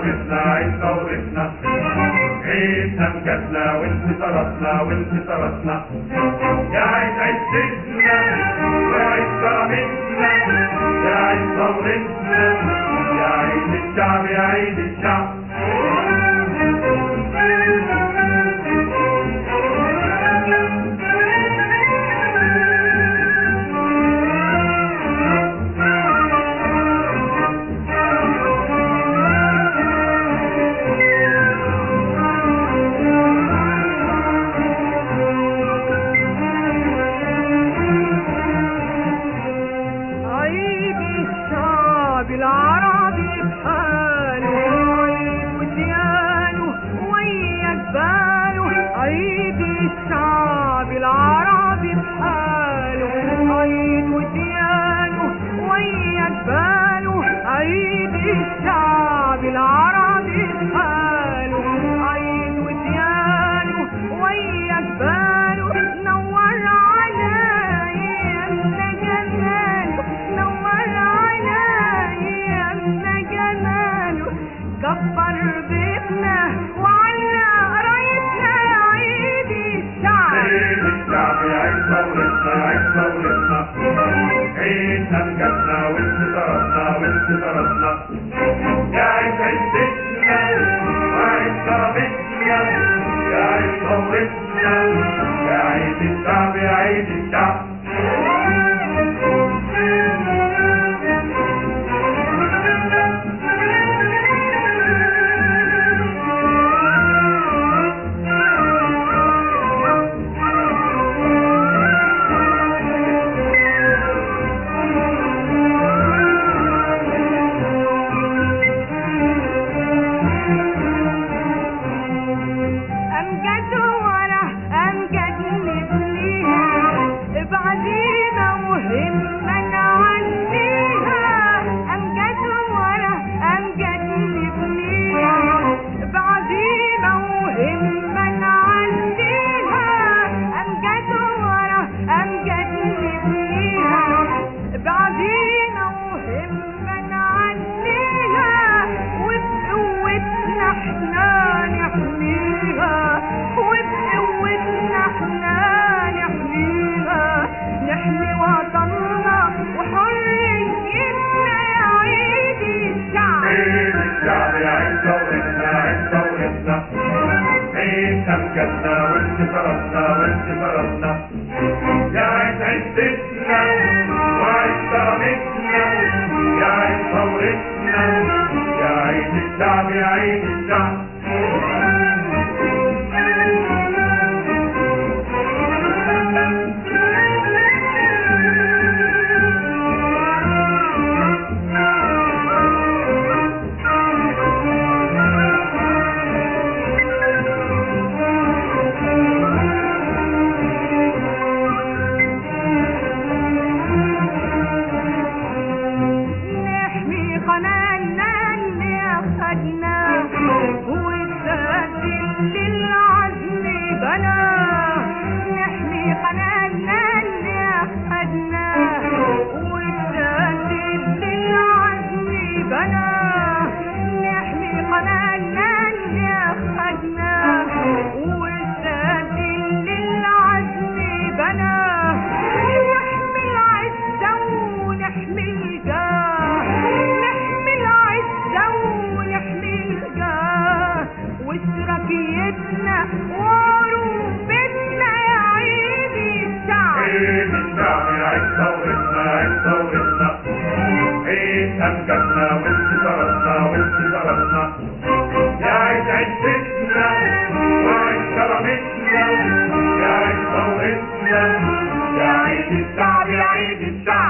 ثورتنا عيد ثورتنا عيدنا مجدنا وانتصاراتنا وانتصاراتنا يا عيد عزتنا وعيد كرامتنا يا عيد ثورتنا يا عيد الشعب يا عيد الشعب عيد الشعب العربي بحاله عيد وديانه ويا جباله عيد الشعب العربي بحاله عيد وديانه ويا جباله عيد الشعب العربي بحاله عيد وديانه ويا جباله نور عليا جماله نور عليا جماله كبر بيتنا وعلى رايتنا يا عيد الشعب عيد الشعب يا عيد ثورتنا يا عيد ثورتنا عيدنا مجدنا وانتصاراتنا وانتصاراتنا يا عيد عزتنا وعيد كرامتنا يا عيد ثورتنا يا عيد الشعب يا عيد الشعب أمجد ورا أمجد نبنيها بعدينا مهمة نعليها أمجد ورا أمجد نبنيها بعدينا مهمة نعليها أمجد ورا أمجد نبنيها بعدينا مهمة نعليها وبقوتنا احنا نحميها وبقوتنا احنا نحميها نحمي وطننا وحريتنا يا عيد الشعب عيد الشعب يا عيد ثورتنا عيد ثورتنا عيدنا مجدنا وانتصاراتنا وانتصاراتنا يا عيد عزتنا وعيد كرامتنا يا عيد ثورتنا يا عيد الشعب يا عيد الشعب نحمي قناتنا اللي أخدناه والسد للعزم بناه نحمي قناتنا اللي أخدناه والسد للعزم بناه نحمي قناتنا اللي أخدناه والسد للعزم بناه نحمي العزة ونحمي الجاه نحمي العزة ونحمي الجاه واشتراكيتنا وعروبتنا يا عيد الشعب عيد الشعب يا عيد ثورتنا عيد ثورتنا عيد أمجدنا وانتصاراتنا وانتصاراتنا يا عيد عزتنا وعيد كرامتنا يا عيد ثورتنا يا عيد الشعب يا عيد الشعب